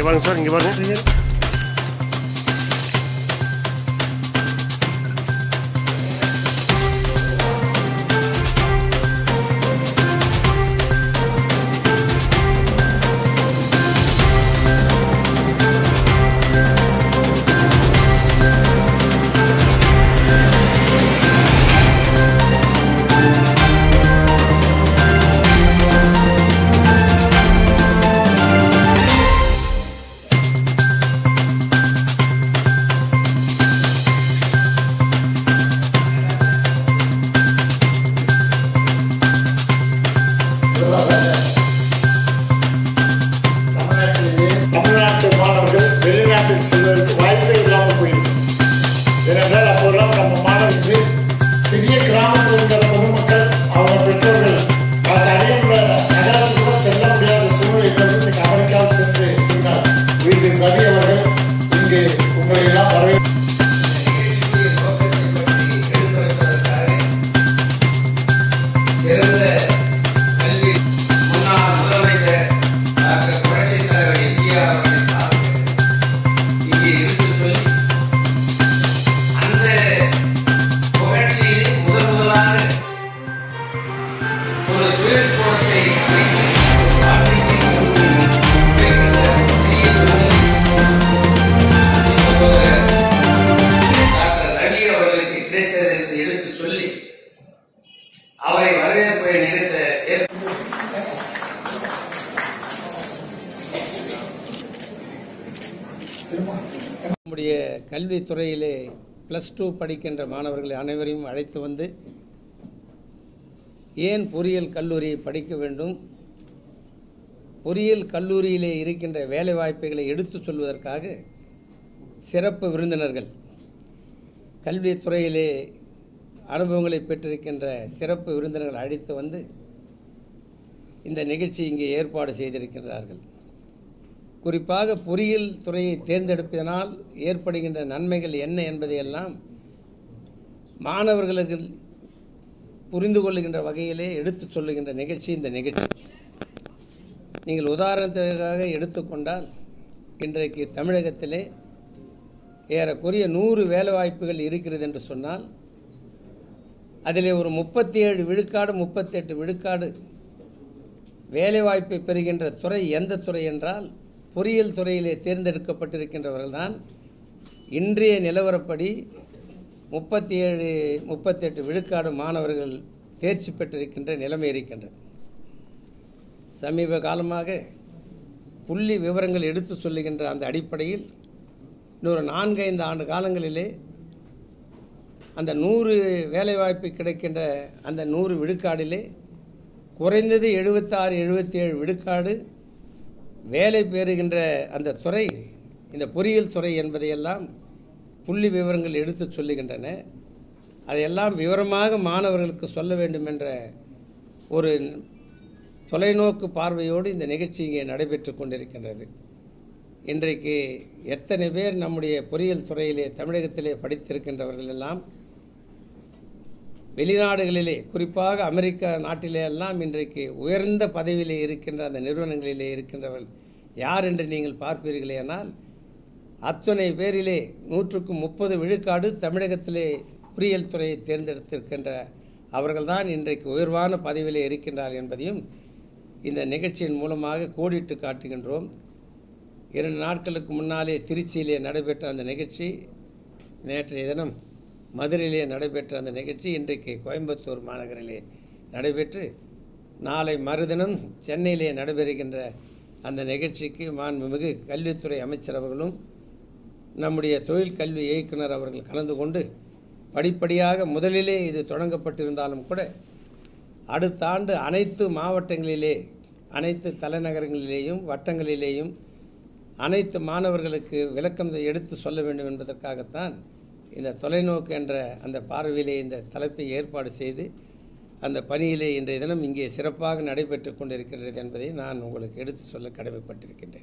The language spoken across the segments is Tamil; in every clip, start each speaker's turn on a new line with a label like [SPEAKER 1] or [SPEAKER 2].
[SPEAKER 1] வாங்க சார் இங்கே பாருங்க
[SPEAKER 2] தமிழ்நாட்டிலேயே தமிழ்நாட்டு மாணவர்கள் வெளிநாட்டுக்கு செல்வதற்கு வாய்ப்பே இல்லாமல் போயிருக்கு ஏனென்றால் அப்போதெல்லாம் நம்ம மாணவர்கள் சிறிய கிராமத்தில் இருக்கிற பொதுமக்கள் அவங்க பெற்றோர்கள் அந்த அருகிலுள்ள நகரத்துக்கு கூட செல்ல முடியாத சூழ்நிலை இன்னைக்கு அமெரிக்காவில் சென்று இருந்தார் வீட்டில் ரவி அவர்கள் இங்கு உங்களை எல்லாம் வரவே
[SPEAKER 3] நிகழ்ச்சியின் நோக்கத்தை பற்றி எடுத்துரைப்பதற்காக சிறந்த கல்வி முன்னாள் முதலமைச்சர் டாக்டர் புரட்சித் தலைவர் எம்ஜிஆர் அவர்களை சார்ந்து இங்கே எடுத்து சொல்லி அந்த புகழ்ச்சியில் முதல் முதலாக ஒரு தொழிற்கூடத்தை அமைத்து ஒரு வாழ்க்கையை கொண்டு வைக்கின்ற பெரிய தொழில் சகோதரர் டாக்டர் ரவி அவர்களுக்கு கிடைத்தது என்று எடுத்து சொல்லி அவரை வரவேற்பை நிகழ்த்த ஏற்ப-
[SPEAKER 4] நம்முடைய கல்வித்துறையிலே ப்ளஸ் டூ படிக்கின்ற மாணவர்களை அனைவரையும் அழைத்து வந்து ஏன் பொறியியல் கல்லூரியை படிக்க வேண்டும் பொறியியல் கல்லூரியிலே இருக்கின்ற வேலைவாய்ப்புகளை எடுத்து சொல்வதற்காக சிறப்பு விருந்தினர்கள் கல்வித்துறையிலே அனுபவங்களை பெற்றிருக்கின்ற சிறப்பு விருந்தினர்கள் அழைத்து வந்து இந்த நிகழ்ச்சி இங்கே ஏற்பாடு செய்திருக்கின்றார்கள் குறிப்பாக பொறியியல் துறையை தேர்ந்தெடுப்பதனால் ஏற்படுகின்ற நன்மைகள் என்ன என்பதையெல்லாம் மாணவர்களுக்கு புரிந்து கொள்ளுகின்ற வகையிலே எடுத்து சொல்லுகின்ற நிகழ்ச்சி இந்த நிகழ்ச்சி நீங்கள் உதாரணத்துக்காக எடுத்துக்கொண்டால் இன்றைக்கு தமிழகத்திலே ஏறக்குறைய நூறு வேலைவாய்ப்புகள் இருக்கிறது என்று சொன்னால் அதிலே ஒரு முப்பத்தி ஏழு விழுக்காடு முப்பத்தெட்டு விழுக்காடு வேலைவாய்ப்பை பெறுகின்ற துறை எந்த துறை என்றால் பொறியியல் துறையிலே தேர்ந்தெடுக்கப்பட்டிருக்கின்றவர்கள் தான் இன்றைய நிலவரப்படி முப்பத்தி ஏழு முப்பத்தெட்டு விழுக்காடு மாணவர்கள் தேர்ச்சி பெற்றிருக்கின்ற நிலைமை இருக்கின்றது சமீப காலமாக புள்ளி விவரங்கள் எடுத்து சொல்லுகின்ற அந்த அடிப்படையில் இன்னொரு நான்கு ஐந்து ஆண்டு காலங்களிலே அந்த நூறு வேலைவாய்ப்பு கிடைக்கின்ற அந்த நூறு விழுக்காடிலே குறைந்தது எழுபத்தாறு எழுபத்தி ஏழு விழுக்காடு வேலை பெறுகின்ற அந்த துறை இந்த பொறியியல் துறை என்பதையெல்லாம் புள்ளி விவரங்கள் எடுத்து சொல்லுகின்றன அதையெல்லாம் விவரமாக மாணவர்களுக்கு சொல்ல வேண்டும் என்ற ஒரு தொலைநோக்கு பார்வையோடு இந்த நிகழ்ச்சி இங்கே நடைபெற்று கொண்டிருக்கின்றது இன்றைக்கு எத்தனை பேர் நம்முடைய பொறியியல் துறையிலே தமிழகத்திலே படித்திருக்கின்றவர்கள் எல்லாம் வெளிநாடுகளிலே குறிப்பாக அமெரிக்கா நாட்டிலே எல்லாம் இன்றைக்கு உயர்ந்த பதவியிலே இருக்கின்ற அந்த நிறுவனங்களிலே இருக்கின்றவர்கள் யார் என்று நீங்கள் பார்ப்பீர்களேனால் அத்தனை பேரிலே நூற்றுக்கு முப்பது விழுக்காடு தமிழகத்திலே பொறியியல் துறையை தேர்ந்தெடுத்திருக்கின்ற அவர்கள்தான் இன்றைக்கு உயர்வான பதவியிலே இருக்கின்றார்கள் என்பதையும் இந்த நிகழ்ச்சியின் மூலமாக கோடிட்டு காட்டுகின்றோம் இரண்டு நாட்களுக்கு முன்னாலே திருச்சியிலே நடைபெற்ற அந்த நிகழ்ச்சி நேற்றைய தினம் மதுரையிலே நடைபெற்ற அந்த நிகழ்ச்சி இன்றைக்கு கோயம்புத்தூர் மாநகரிலே நடைபெற்று நாளை மறுதினம் சென்னையிலே நடைபெறுகின்ற அந்த நிகழ்ச்சிக்கு மாண்புமிகு கல்வித்துறை அமைச்சர் அவர்களும் நம்முடைய தொழில் கல்வி இயக்குனர் அவர்கள் கலந்து கொண்டு படிப்படியாக முதலிலே இது தொடங்கப்பட்டிருந்தாலும் கூட அடுத்த ஆண்டு அனைத்து மாவட்டங்களிலே அனைத்து தலைநகரங்களிலேயும் வட்டங்களிலேயும் அனைத்து மாணவர்களுக்கு விளக்கம் எடுத்து சொல்ல வேண்டும் என்பதற்காகத்தான் இந்த தொலைநோக்கு என்ற அந்த பார்வையிலே இந்த தலைப்பை ஏற்பாடு செய்து அந்த பணியிலே இன்றைய தினம் இங்கே சிறப்பாக நடைபெற்று கொண்டிருக்கின்றது என்பதை நான் உங்களுக்கு எடுத்து சொல்ல கடமைப்பட்டிருக்கின்றேன்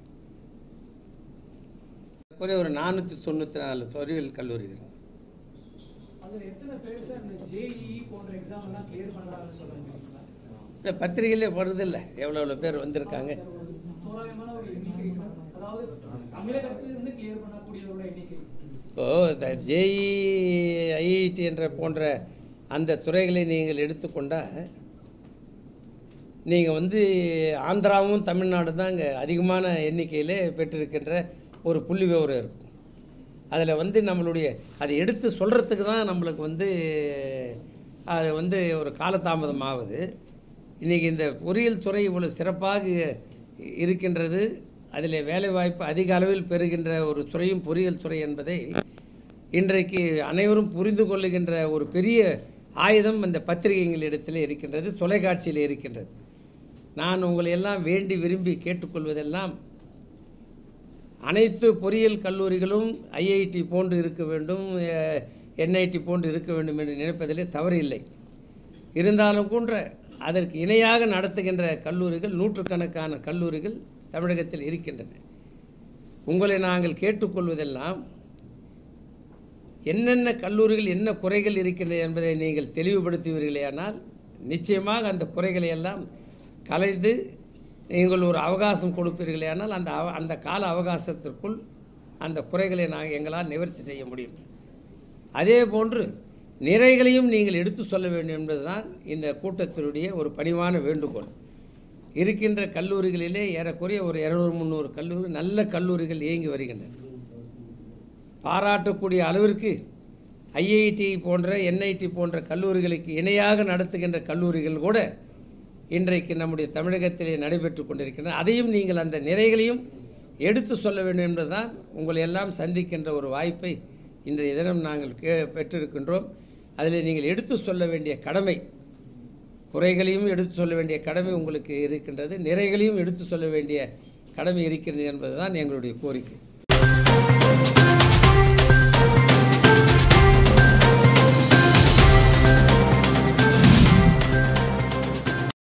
[SPEAKER 4] குறை ஒரு நானூற்றி தொண்ணூற்றி நாலு தொழில் கல்லூரிகள்
[SPEAKER 5] அதுல எத்தனை பேர் சார் இந்த ஜேஇ போன்ற எக்ஸாம் எல்லாம் கிளியர் பண்றாங்கன்னு சொல்லுவீங்களா
[SPEAKER 4] இல்லை பத்திரிகையிலே வருதில்லை எவ்வளோ எவ்வளோ பேர் வந்திருக்காங்க
[SPEAKER 5] ஒரு தோராயமான ஒரு எண்ணிக்கை சார் அதாவது தமிழகத்தில் இருந்து கிளியர் பண்ணக்கூடியவரோட எண்ணிக்கை
[SPEAKER 4] இப்போ இந்த ஜேஇ ஐஐடி என்ற போன்ற அந்த துறைகளை நீங்கள் எடுத்துக்கொண்டால் நீங்கள் வந்து ஆந்திராவும் தமிழ்நாடு தான் இங்கே அதிகமான எண்ணிக்கையில் பெற்றிருக்கின்ற ஒரு புள்ளி விவரம் இருக்கும் அதில் வந்து நம்மளுடைய அதை எடுத்து சொல்கிறதுக்கு தான் நம்மளுக்கு வந்து அது வந்து ஒரு காலதாமதம் ஆகுது இன்றைக்கி இந்த பொறியியல் துறை இவ்வளோ சிறப்பாக இருக்கின்றது அதில் வேலைவாய்ப்பு அதிக அளவில் பெறுகின்ற ஒரு துறையும் பொறியியல் துறை என்பதை இன்றைக்கு அனைவரும் புரிந்து கொள்ளுகின்ற ஒரு பெரிய ஆயுதம் அந்த பத்திரிகைகளிடத்தில் இருக்கின்றது தொலைக்காட்சியில் இருக்கின்றது நான் உங்களை எல்லாம் வேண்டி விரும்பி கேட்டுக்கொள்வதெல்லாம் அனைத்து பொறியியல் கல்லூரிகளும் ஐஐடி போன்று இருக்க வேண்டும் என்ஐடி போன்று இருக்க வேண்டும் என்று நினைப்பதிலே தவறு இல்லை இருந்தாலும் கூட அதற்கு இணையாக நடத்துகின்ற கல்லூரிகள் நூற்றுக்கணக்கான கல்லூரிகள் தமிழகத்தில் இருக்கின்றன உங்களை நாங்கள் கேட்டுக்கொள்வதெல்லாம் என்னென்ன கல்லூரிகள் என்ன குறைகள் இருக்கின்றன என்பதை நீங்கள் தெளிவுபடுத்துவீர்களேயானால் நிச்சயமாக அந்த குறைகளை எல்லாம் கலைந்து நீங்கள் ஒரு அவகாசம் கொடுப்பீர்களேயானால் அந்த அவ அந்த கால அவகாசத்திற்குள் அந்த குறைகளை நாங்கள் எங்களால் நிவர்த்தி செய்ய முடியும் அதே போன்று நிறைகளையும் நீங்கள் எடுத்து சொல்ல வேண்டும் என்பதுதான் இந்த கூட்டத்தினுடைய ஒரு பணிவான வேண்டுகோள் இருக்கின்ற கல்லூரிகளிலே ஏறக்குறைய ஒரு இரநூறு முந்நூறு கல்லூரி நல்ல கல்லூரிகள் இயங்கி வருகின்றன பாராட்டக்கூடிய அளவிற்கு ஐஐடி போன்ற என்ஐடி போன்ற கல்லூரிகளுக்கு இணையாக நடத்துகின்ற கல்லூரிகள் கூட இன்றைக்கு நம்முடைய தமிழகத்திலே நடைபெற்று கொண்டிருக்கின்றன அதையும் நீங்கள் அந்த நிறைகளையும் எடுத்து சொல்ல வேண்டும் என்பதுதான் உங்களை எல்லாம் சந்திக்கின்ற ஒரு வாய்ப்பை இன்றைய தினம் நாங்கள் கே பெற்றிருக்கின்றோம் அதில் நீங்கள் எடுத்து சொல்ல வேண்டிய கடமை குறைகளையும் எடுத்து சொல்ல வேண்டிய கடமை உங்களுக்கு இருக்கின்றது நிறைகளையும் எடுத்து சொல்ல வேண்டிய கடமை இருக்கின்றது என்பதுதான் எங்களுடைய கோரிக்கை